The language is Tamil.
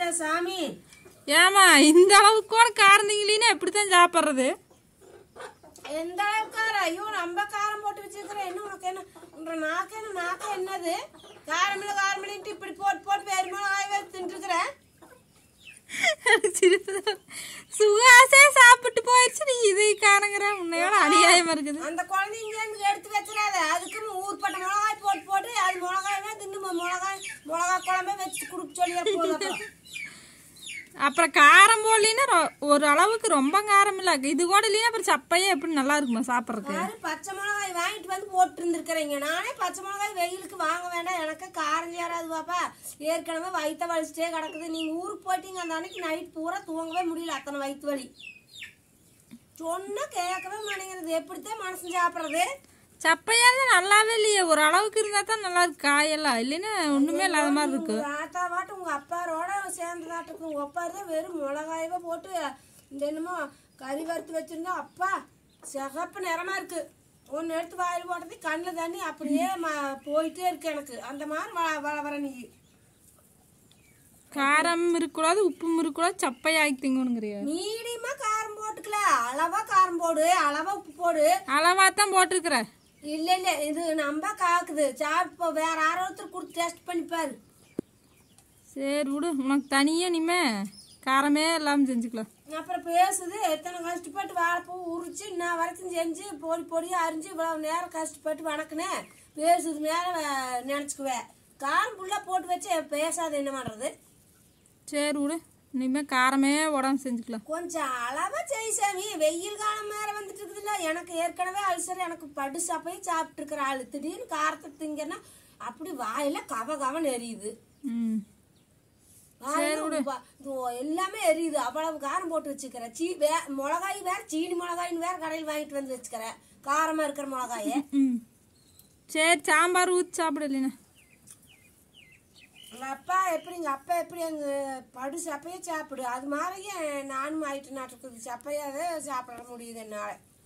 சாப்பிடல சாமி ஏமா இந்த அளவுக்கு கூட காரந்தீங்களா எப்படித்தான் சாப்பிட்றது எந்த அளவுக்கு காரம் ஐயோ நம்ம காரம் போட்டு வச்சிருக்கிறேன் என்ன உனக்கு என்ன உன்ற நாக்கு என்ன நாக்கு என்னது காரமில்ல காரமில்லின்ட்டு இப்படி போட்டு போட்டு வேறு மிளகாய் வேறு தின்ட்டுருக்குறேன் எனக்கு சிரிப்பு தான். சுகாசே சாப்பிட்டு போயிடுச்சு நீ இதை காணுங்கிற உன்னையோட அநியாயமா இருக்குது அந்த குழந்தை இங்கேருந்து எடுத்து வச்சிடாத அதுக்குன்னு ஊர்பட்ட மிளகாய் போட்டு போட்டு அது மிளகாய்னா தின்னு மிளகாய் மிளகாய் குழம்பே வச்சு கொடுக்க சொல்லியா போதும் அப்புறம். அப்புறம் காரம் போடலின்னா ரொ- ஒரு அளவுக்கு ரொம்ப காரம் இல்லை இது கூட இல்லைன்னா அப்புறம் சப்பையே எப்படி நல்லா இருக்குமா சாப்பிட்றதுக்கு பாரு பச்சை மிளகாய் வாங்கிட்டு வந்து போட்டு இருந்திருக்கிறீங்க நானே பச்சை மிளகாய் வெயிலுக்கு வாங்க வேண்டாம் எனக்கு காரம் சேராது பாப்பா ஏற்கனவே வயிற்ற வலிச்சிட்டே கிடக்குது நீங்க ஊருக்கு போயிட்டீங்க அந்த அன்னைக்கு நைட் பூரா தூங்கவே முடியல அத்தனை வயிற்று வலி சொன்னா கேட்கவே மாட்டேங்கிறது எப்படித்தான் மனசு சாப்பிட்றது சப்பையா இருந்தா நல்லாவே இல்லையே ஒரு அளவுக்கு இருந்தா தான் நல்லா இருக்கு காயெல்லாம் இல்லைன்னா ஒண்ணுமே இல்லாத மாதிரி இருக்கு உங்க ஆத்தா பாட்டு உங்க அப்பாரோட சேர்ந்ததாட்டுக்கு உங்க அப்பா தான் வெறும் மிளகாயவே போட்டு இந்த என்னமோ கறி வறுத்து வச்சிருந்தா அப்பா சிகப்பு நிறமா இருக்கு ஒன்று எடுத்து வாயில் போட்டது கண்ணில் தண்ணி அப்படியே ம- போயிட்டே இருக்கு எனக்கு அந்த மாதிரி வ வள வர நீ காரம் இருக்கக்கூடாது உப்பும் இருக்கக்கூடாது சப்பையா ஆக்கி திங்கணுங்கிறியா மீடியமா காரம் போட்டுக்கல அளவா காரம் போடு அளவா உப்பு போடு அளவா தான் போட்டிருக்கிற இல்ல இல்ல இது நம்ம காக்குது சாப்பிட்டு வேற யாரோ ஒருத்தர் கொடுத்து டெஸ்ட் பண்ணிப்பாரு சரி விடு உனக்கு தனியா நீமே காரமே இல்லாம செஞ்சுக்கலாம் அப்புறம் பேசுது எத்தனை கஷ்டப்பட்டு வாழைப்பூ உரிச்சு இன்ன வரைக்கும் செஞ்சு பொடி பொடியாக அரிஞ்சு இவ்வளவு நேரம் கஷ்டப்பட்டு வணக்கினேன் பேசுது மேலே நினச்சிக்குவேன் காரம் ஃபுல்லாக போட்டு வச்சு பேசாத என்ன பண்ணுறது சரி விடு இனிமே காரமே உடம்பு செஞ்சுக்கலாம் கொஞ்சம் அளவா செய் சாமி வெயில் காலம் வேற வந்துட்டு இருக்குதுல்ல எனக்கு ஏற்கனவே அல்சர் எனக்கு படு சாப்பையும் சாப்பிட்டு இருக்கிற ஆளு திடீர்னு காரத்தை திங்கன்னா அப்படி வாயில கவ கவன்னு எரியுது ம் வாயில வா- இது எல்லாமே எரியுது அவ்வளவு காரம் போட்டு வச்சுக்கிறேன் சீ வே மிளகாய் வேற சீனி மிளகாயின்னு வேற கடையில் வாங்கிட்டு வந்து வச்சுக்கிறேன் காரமா இருக்கிற மிளகாய ம் சரி சாம்பார் ஊற்றி சாப்பிடு இல்லைன்னா எங்க அப்பா எப்படி எங்க அப்பா எப்படி எங்க படு சப்பையே சாப்பிடு அது மாதிரியே நானும் ஆயிட்டு நாட்டுக்குது சப்பையாவே சாப்பிட முடியுது என்னால